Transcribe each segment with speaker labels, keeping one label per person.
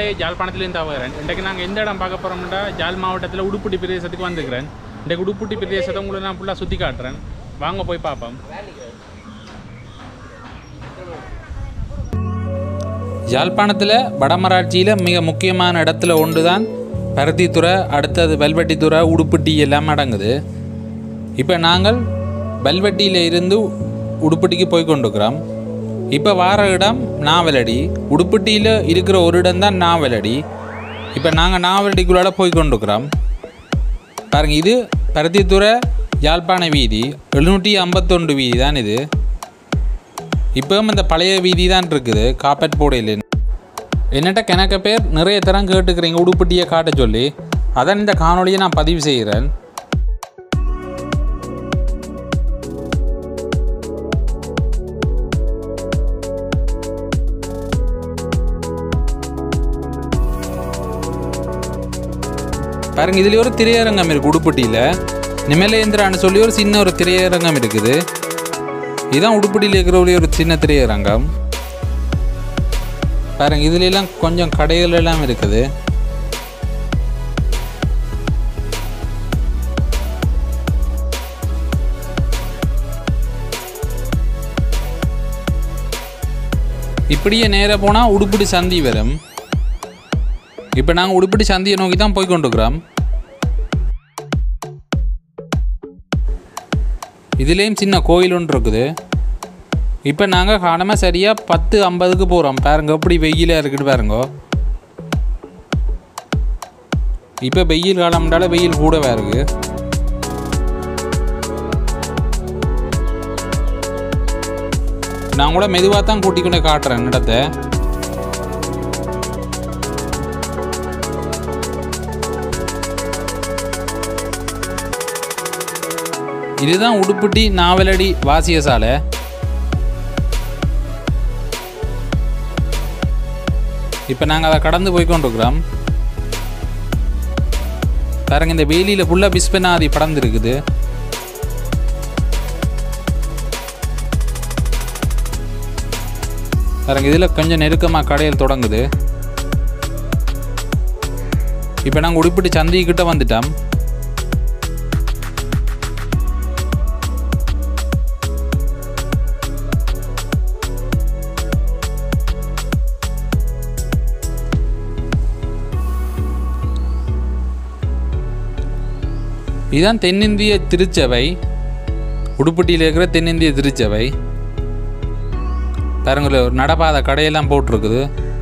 Speaker 1: நாளே ஜாழ்ப்பாணத்துலேருந்து தவறேன் இன்றைக்கு நாங்கள் எந்த இடம் பார்க்க போகிறோம்னா ஜாழ் மாவட்டத்தில் உடுப்புட்டி பிரதேசத்துக்கு வந்திருக்கிறேன் இன்றைக்கு உடுப்புட்டி பிரதேசத்தை உங்களை நான் ஃபுல்லாக சுற்றி காட்டுறேன் வாங்க போய் பார்ப்போம் யாழ்ப்பாணத்தில் வடமராட்சியில் மிக முக்கியமான இடத்துல ஒன்று தான் பருத்தித்துறை அடுத்தது வெல்வெட்டித்துறை உடுப்பட்டி எல்லாம் அடங்குது இப்போ நாங்கள் வெல்வெட்டியில் இருந்து உடுப்பட்டிக்கு போய் கொண்டிருக்கிறோம் இப்போ வார இடம் நாவலடி உடுப்பட்டியில் இருக்கிற ஒரு இடம் தான் நாவலடி இப்போ நாங்கள் நாவலடிக்குள்ளால போய் கொண்டிருக்கிறோம் பாருங்க இது பருத்தித்துறை யாழ்ப்பாண வீதி எழுநூற்றி ஐம்பத்தொண்டு வீதி தான் இது இப்போவும் இந்த பழைய வீதி தான் இருக்குது காப்பட் போடையில் என்னட்ட கணக்க பேர் நிறைய தரம் கேட்டுக்கிறீங்க உடுப்பட்டியை காட்ட சொல்லி அதான் இந்த காணொளியை நான் பதிவு செய்கிறேன் பாருங்க இதுல ஒரு திரையரங்கம் இருக்கு உடுப்பட்டியில் நிமலேந்திரான்னு சொல்லி ஒரு சின்ன ஒரு திரையரங்கம் இருக்குது இதுதான் உடுப்பட்டியில் இருக்கிற ஒரே ஒரு சின்ன திரையரங்கம் பாருங்க இதுல எல்லாம் கொஞ்சம் கடைகள் எல்லாம் இருக்குது இப்படியே நேராக போனால் உடுப்படி சந்தி வரும் இப்போ நாங்கள் உடுப்படி சந்தியை நோக்கி தான் போய் கொண்டிருக்கிறோம் இதுலேயும் சின்ன கோயில் ஒன்று இருக்குது இப்போ நாங்கள் காலமாக சரியாக பத்து ஐம்பதுக்கு போகிறோம் பாருங்க எப்படி வெயிலாக இருக்குன்னு பாருங்க இப்போ வெயில் காலம்னால வெயில் கூடவே இருக்கு நான் கூட மெதுவாக தான் கூட்டிக் கொண்டு காட்டுறேன் இடத்தை இதுதான் உடுப்பட்டி நாவலடி வாசிய சாலை இப்போ நாங்கள் அதை கடந்து போய் கொண்டிருக்கிறோம் பாருங்க இந்த வேலியில் ஃபுல்லாக பிஸ்பனாதி படர்ந்து இருக்குது பாருங்க இதில் கொஞ்சம் நெருக்கமாக கடையில் தொடங்குது இப்போ நாங்கள் உடுப்பிட்டு சந்திக்கிட்ட வந்துட்டோம் இதுதான் தென்னிந்திய திருச்சபை உடுப்பட்டியில் இருக்கிற தென்னிந்திய திருச்சபை பாருங்களேன் ஒரு நடப்பாத கடையெல்லாம் போட்டிருக்குது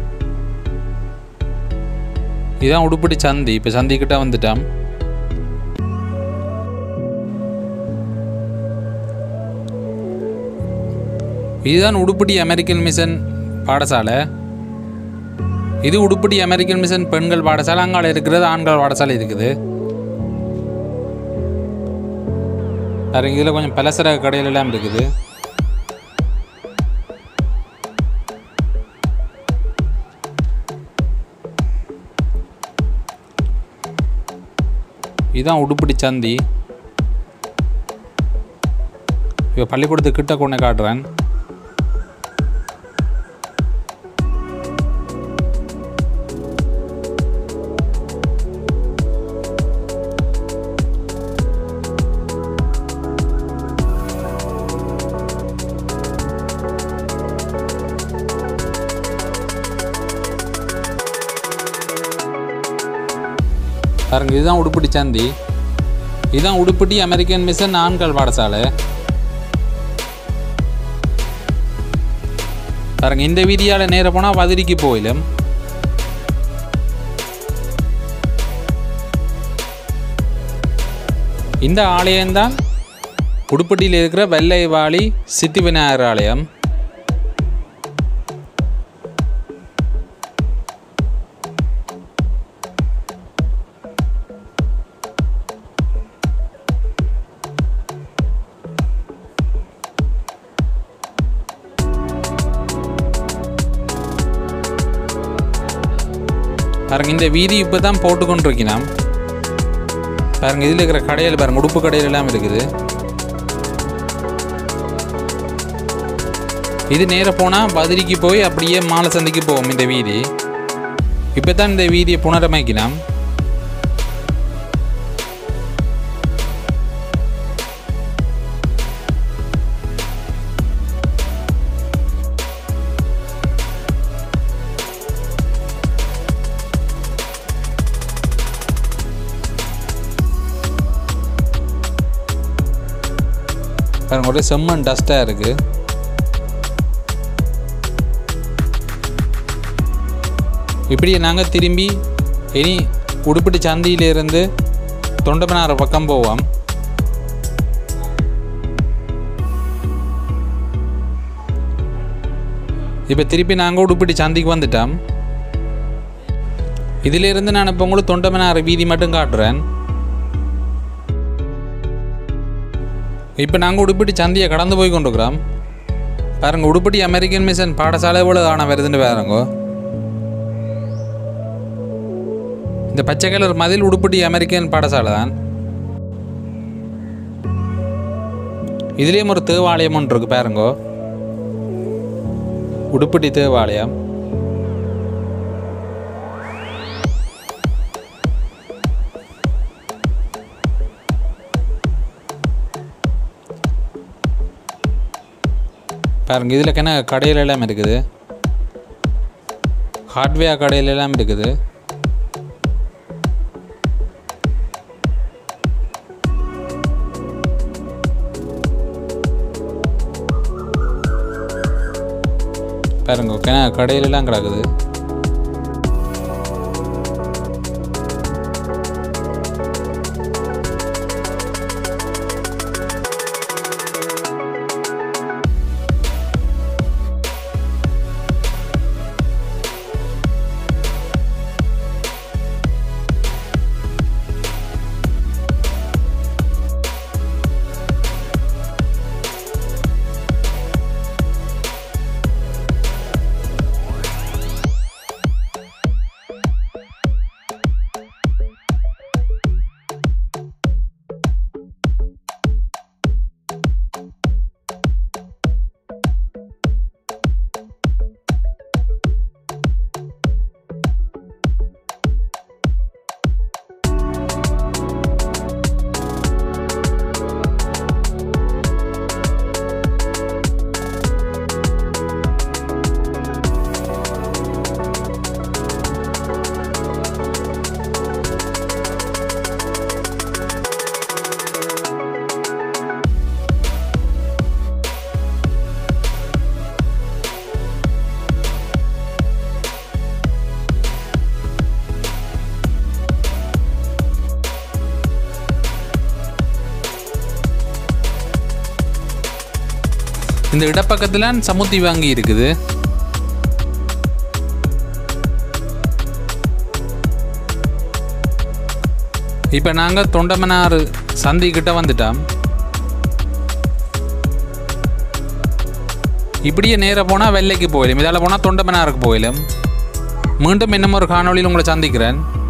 Speaker 1: இதுதான் உடுப்பட்டி சந்தி இப்போ சந்திக்கிட்ட வந்துட்டோம் இதுதான் உடுப்பட்டி அமெரிக்கன் மிஷன் பாடசாலை இது உடுப்பட்டி அமெரிக்கன் மிஷன் பெண்கள் பாடசாலை அங்கால இருக்கிறது ஆண்கள் பாடசாலை இருக்குது பாருங்க இதில் கொஞ்சம் பலசர கடைகள் எல்லாம் இருக்குது இதுதான் உடுப்படி சந்தி இப்போ பள்ளிக்கூடத்துக்கு கிட்ட கொண்டு காட்டுறேன் பாருங்க இதுதான் உடுப்பட்டி சந்தி இதுதான் உடுப்பட்டி அமெரிக்கன் மிஷன் ஆண்கள் பாடசாலை பாருங்க இந்த வீதியால் நேர போனால் வதிரிக்கு போயிலும் இந்த ஆலயம்தான் உடுப்பட்டியில் இருக்கிற வெள்ளைவாளி சித்தி விநாயகர் ஆலயம் பாருங்க இந்த வீதி இப்போ தான் போட்டு கொண்டிருக்கிறான் பாருங்க இதில் இருக்கிற கடையில் பாருங்க உடுப்பு கடையில் எல்லாம் இருக்குது இது நேராக போனால் பதிரிக்கு போய் அப்படியே மாலை சந்தைக்கு போவோம் இந்த வீதி இப்போ தான் இந்த வீதியை புனரமைக்கினோம் பாருங்க ஒரே செம்மண் டஸ்ட்டாக இருக்குது இப்படியே நாங்கள் திரும்பி இனி உடுப்பிட்டி சந்தியிலிருந்து தொண்டமனார் பக்கம் போவோம் இப்போ திருப்பி நாங்கள் உடுப்பிட்டி சந்திக்கு வந்துட்டோம் இதிலிருந்து நான் இப்போ உங்களுக்கு தொண்டமனார் வீதி மட்டும் காட்டுறேன் இப்போ நாங்கள் உடுப்பிட்டி சந்தியை கடந்து போய் கொண்டிருக்கிறோம் பாருங்க உடுப்பிட்டி அமெரிக்கன் மிஷன் பாடசாலை எவ்வளோ காண வருதுன்னு பாருங்க இந்த பச்சை கலர் மதில் உடுப்பிட்டி அமெரிக்கன் பாடசாலை தான் இதுலேயும் ஒரு தேவாலயம் ஒன்று இருக்கு பாருங்க உடுப்பிட்டி தேவாலயம் பாருங்க இதில் என்ன கடையில் எல்லாம் இருக்குது ஹார்ட்வேர் கடையில் எல்லாம் இருக்குது பாருங்க கிண கடையில எல்லாம் கிடக்குது இந்த இடப்பக்கத்தில் சமுத்தி வாங்கி இருக்குது இப்போ நாங்கள் தொண்டமனார் சந்தி கிட்ட வந்துட்டோம் இப்படியே நேராக போனால் வெள்ளைக்கு போயிடும் இதால் போனால் தொண்டமனாருக்கு போயிடும் மீண்டும் இன்னும் ஒரு காணொளியில் உங்களை சந்திக்கிறேன்